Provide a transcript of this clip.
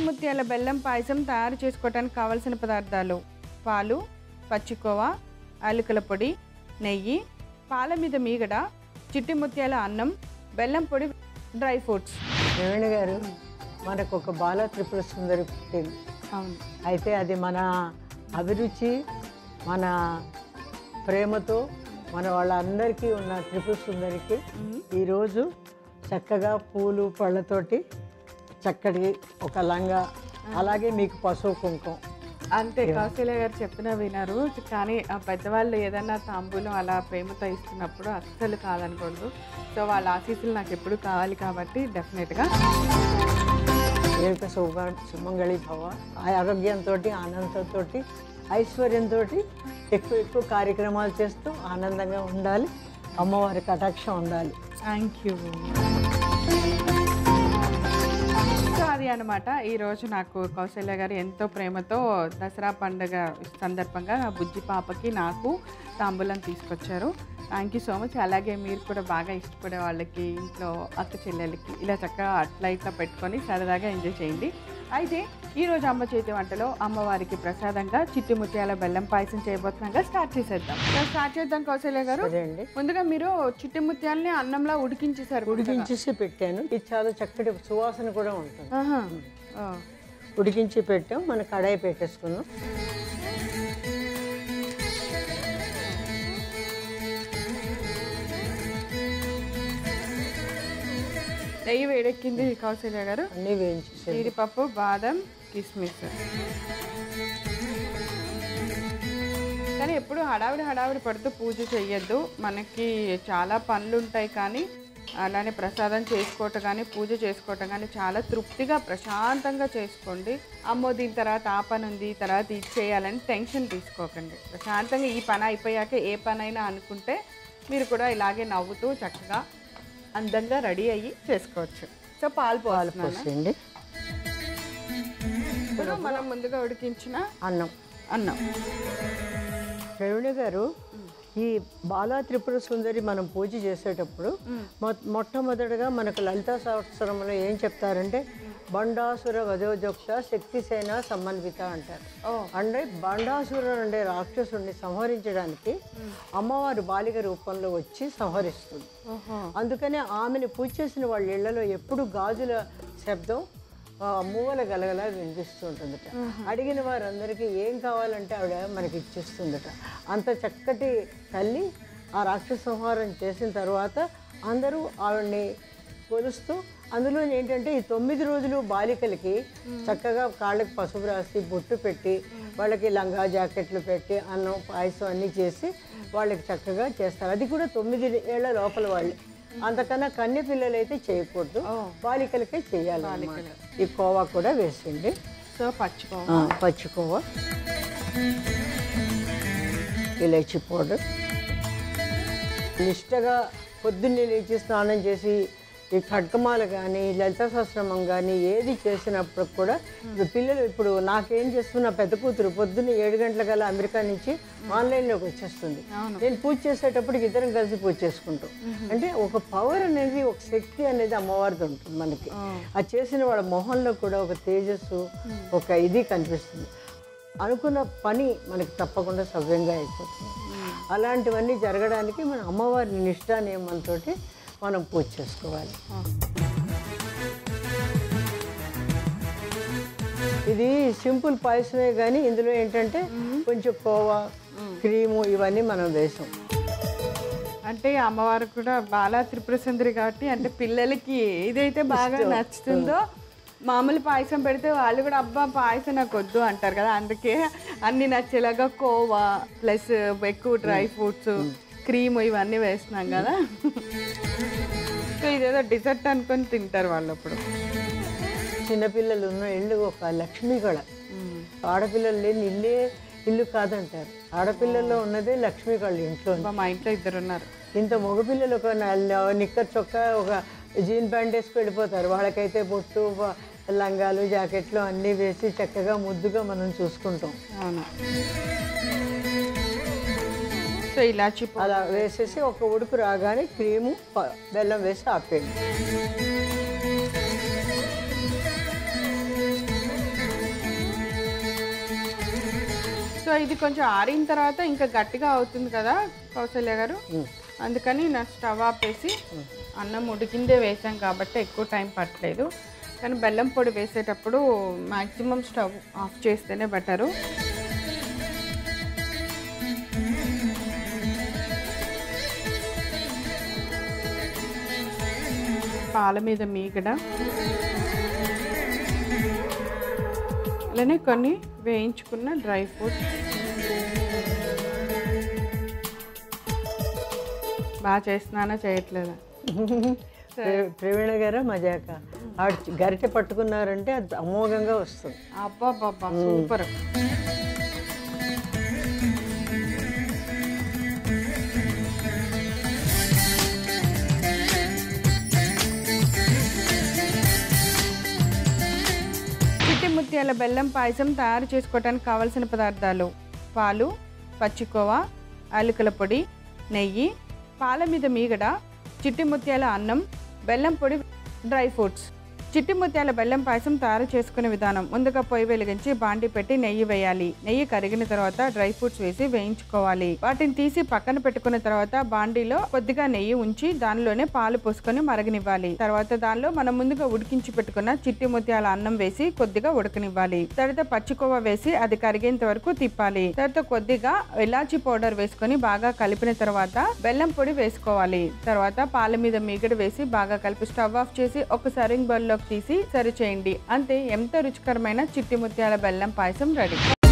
చిట్టిముత్యాల బెల్లం పాయసం తయారు చేసుకోవడానికి కావలసిన పదార్థాలు పాలు పచ్చికోవా యాలకుల పొడి నెయ్యి పాల మీద మీగడ చిట్టిముత్యాల అన్నం బెల్లం పొడి డ్రై ఫ్రూట్స్ రేవణి గారు మనకు ఒక బాల త్రిపుర సుందరి పుట్టింది అవును అయితే అది మన అభిరుచి మన ప్రేమతో మన వాళ్ళందరికీ ఉన్న త్రిపుర సుందరికి ఈరోజు చక్కగా పూలు పళ్ళతోటి చక్కటి ఒక లంగా అలాగే మీకు పసుపు కుంకుమ అంతే కౌశల్య గారు చెప్పిన వినరు కానీ ఆ పెద్దవాళ్ళు ఏదైనా తాంబూలం అలా ప్రేమతో ఇస్తున్నప్పుడు అస్సలు కాదనకూడదు సో వాళ్ళ ఆశీస్సులు నాకు ఎప్పుడు కావాలి కాబట్టి డెఫినెట్గా ఏక శుభ సుమంగళి భవ ఆ ఆరోగ్యంతో ఆనందంతో ఐశ్వర్యంతో ఎక్కువ ఎక్కువ కార్యక్రమాలు చేస్తూ ఆనందంగా ఉండాలి అమ్మవారి కటాక్షం ఉండాలి థ్యాంక్ యూ సో అది అనమాట ఈరోజు నాకు కౌశల్య గారు ఎంతో ప్రేమతో దసరా పండుగ సందర్భంగా నా బుజ్జి పాపకి నాకు తాంబూలం తీసుకొచ్చారు థ్యాంక్ యూ సో మచ్ అలాగే మీరు కూడా బాగా ఇష్టపడే వాళ్ళకి ఇంట్లో అక్క చెల్లెలకి ఇలా చక్కగా అట్లా ఇట్లా పెట్టుకొని సరదాగా ఎంజాయ్ చేయండి అయితే ఈరోజు అమ్మ చేతి వంటలో అమ్మవారికి ప్రసాదంగా చిట్టి ముత్యాల బెల్లం పాయసం చేయబోతున్నాగా స్టార్ట్ చేసేద్దాం సో స్టార్ట్ చేద్దాం కౌశల్య గారు సరే అండి ముందుగా మీరు చిట్టి ముత్యాలని అన్నంలా ఉడికించేసారు ఉడికించేసి పెట్టాను ఇది చాలా చక్కటి సువాసన కూడా ఉంటుంది ఆహా. ఆ. ఉడికించి పెట్టాం మన కడాయి పెట్టేసుకున్నాం నెయ్యి వేడెక్కింది కౌశల్య గారు అన్నీ వేయించేసి జీడిపప్పు బాదం కిస్మిస్ కానీ ఎప్పుడు హడావిడి హడావిడి పడుతూ పూజ చెయ్యొద్దు మనకి చాలా పనులు ఉంటాయి కానీ అలానే ప్రసాదం చేసుకోవటం కానీ పూజ చేసుకోవటం కానీ చాలా తృప్తిగా ప్రశాంతంగా చేసుకోండి అమ్మో దీని తర్వాత ఆ పని ఉంది తర్వాత ఇది చేయాలని టెన్షన్ తీసుకోకండి ప్రశాంతంగా ఈ పని అయిపోయాక ఏ పనైనా అనుకుంటే మీరు కూడా ఇలాగే నవ్వుతూ చక్కగా అందంగా రెడీ అయ్యి చేసుకోవచ్చు సో పాలు పాలు పోస్తున్నాను పోసేయండి ఇప్పుడు మనం ముందుగా ఉడికించిన అన్నం అన్నం రేవణి గారు ఈ బాలా త్రిపుర సుందరి మనం పూజ చేసేటప్పుడు మొ- మొట్టమొదటిగా మనకు లలితా సహస్రంలో ఏం చెప్తారంటే బండాసుర వధోజోక్త శక్తిసేన సమన్విత అంటారు ఓ అంటే బండాసురుడు అంటే రాక్షసుడిని సంహరించడానికి అమ్మవారు బాలిక రూపంలో వచ్చి సంహరిస్తుంది ఓహో అందుకనే ఆమెను పూజ చేసిన వాళ్ళ ఇళ్లలో ఎప్పుడు గాజుల శబ్దం ఆ, మూవల గలగల వినిపిస్తుంటుందట అడిగిన వారందరికీ ఏం కావాలంటే ఆవిడ మనకి ఇచ్చేస్తుందట అంత చక్కటి తల్లి ఆ రాక్షస సంహారం చేసిన తర్వాత అందరూ ఆవిడని కొలుస్తూ అందులో ఏంటంటే ఈ తొమ్మిది రోజులు బాలికలకి చక్కగా కాళ్ళకి పసుపు రాసి బొట్టు పెట్టి వాళ్ళకి లంగా జాకెట్లు పెట్టి అన్నం పాయసం అన్నీ చేసి వాళ్ళకి చక్కగా చేస్తారు అది కూడా తొమ్మిది ఏళ్ల లోపల వాళ్ళు అంతకన్నా కన్య పిల్లలు అయితే చేయకూడదు బాలికలకే చేయాలి ఈ కోవా కూడా వేసిండి సో పచ్చికో ఆ, పచ్చి కోవా ఇలాచి పౌడర్ నిష్టగా పొద్దున్నే లేచి స్నానం చేసి ఈ ఖడ్గమాల కానీ లలిత సహస్రమం కానీ ఏది చేసినప్పుడు కూడా ఇప్పుడు పిల్లలు ఇప్పుడు నాకేం చేస్తున్నా పెద్ద కూతురు పొద్దున్న ఏడు గంటలకల్లా అమెరికా నుంచి ఆన్లైన్లోకి వచ్చేస్తుంది నేను పూజ చేసేటప్పటికి ఇద్దరం కలిసి పూజ చేసుకుంటాం అంటే ఒక పవర్ అనేది ఒక శక్తి అనేది అమ్మవారిది ఉంటుంది మనకి అది చేసిన వాళ్ళ మొహంలో కూడా ఒక తేజస్సు ఒక ఇది కనిపిస్తుంది అనుకున్న పని మనకి తప్పకుండా సవ్యంగా అయిపోతుంది అలాంటివన్నీ జరగడానికి మన అమ్మవారి నిష్ఠా నియమంతో మనం పూజ చేసుకోవాలి ఇది సింపుల్ పాయసమే కానీ ఇందులో ఏంటంటే కొంచెం కోవా క్రీము ఇవన్నీ మనం వేసాం అంటే అమ్మవారు కూడా బాలా త్రిపుర సుందరి కాబట్టి అంటే పిల్లలకి ఏదైతే బాగా నచ్చుతుందో మామూలు పాయసం పెడితే వాళ్ళు కూడా అబ్బా పాయసం నాకు వద్దు అంటారు కదా అందుకే అన్ని నచ్చేలాగా కోవా ప్లస్ ఎక్కువ డ్రై ఫ్రూట్స్ క్రీమ్ ఇవన్నీ వేస్తున్నాం కదా సో ఇదేదో డిజర్ట్ అనుకొని తింటారు వాళ్ళు అప్పుడు చిన్నపిల్లలు ఉన్న ఇల్లు ఒక లక్ష్మీ గడ ఆడపిల్లలు లేని ఇల్లే ఇల్లు కాదంటారు ఆడపిల్లల్లో ఉన్నదే లక్ష్మీ గళ్ళు ఇంట్లో అబ్బా, మా ఇంట్లో ఇద్దరు ఉన్నారు ఇంత మగపిల్లలు ఒక నల్ల- నిక్కర్ చొక్కా ఒక జీన్ ప్యాంట్ వేసుకు వెళ్ళిపోతారు వాళ్ళకైతే బొట్టు బ- లంగాలు జాకెట్లు అన్నీ వేసి చక్కగా ముద్దుగా మనం చూసుకుంటాం అవును సో ఇలాచి పౌ- అలా వేసేసి ఒక ఉడుకు రాగానే క్రీము ప- బెల్లం వేసి ఆపేయండి సో ఇది కొంచెం ఆరిన తర్వాత ఇంకా గట్టిగా అవుతుంది కదా కౌశల్య గారు అందుకని నా స్టవ్ ఆపేసి అన్నం ఉడికిందే వేసాం కాబట్టి ఎక్కువ టైం పట్టలేదు కానీ బెల్లం పొడి వేసేటప్పుడు మ్యాక్సిమం స్టవ్ ఆఫ్ చేస్తేనే బెటరు పాల మీద మీగడ అలానే కొన్ని వేయించుకున్న డ్రై ఫ్రూట్స్ బాగా చేస్తున్నానా చేయట్లేదా ప్ర- ప్రవీణ గారా మజాక ఆవిడ గరిటె పట్టుకున్నారంటే అది అమోఘంగా వస్తుంది అబ్బా బాబా సూపర్ చిట్టి ముత్యాల బెల్లం పాయసం తయారు చేసుకోవడానికి కావలసిన పదార్థాలు పాలు పచ్చికోవా యాలకుల పొడి నెయ్యి పాల మీద మీగడ చిట్టి ముత్యాల అన్నం బెల్లం పొడి డ్రై ఫ్రూట్స్ చిట్టి ముత్యాల బెల్లం పాయసం తయారు చేసుకునే విధానం ముందుగా పొయ్యి వెలిగించి బాండి పెట్టి నెయ్యి వేయాలి నెయ్యి కరిగిన తర్వాత డ్రై ఫ్రూట్స్ వేసి వేయించుకోవాలి వాటిని తీసి పక్కన పెట్టుకున్న తర్వాత బాండీలో కొద్దిగా నెయ్యి ఉంచి దానిలోనే పాలు పోసుకొని మరగనివ్వాలి తర్వాత దానిలో మనం ముందుగా ఉడికించి పెట్టుకున్న చిట్టి ముత్యాల అన్నం వేసి కొద్దిగా ఉడకనివ్వాలి తర్వాత పచ్చికోవ వేసి అది కరిగేంత వరకు తిప్పాలి తర్వాత కొద్దిగా ఇలాచీ పౌడర్ వేసుకొని బాగా కలిపిన తర్వాత బెల్లం పొడి వేసుకోవాలి తర్వాత పాల మీద మీగడ వేసి బాగా కలిపి స్టవ్ ఆఫ్ చేసి ఒక సర్వింగ్ బౌల్లోకి తీసి సరి చేయండి అంతే ఎంతో రుచికరమైన చిట్టి ముత్యాల బెల్లం పాయసం రెడీ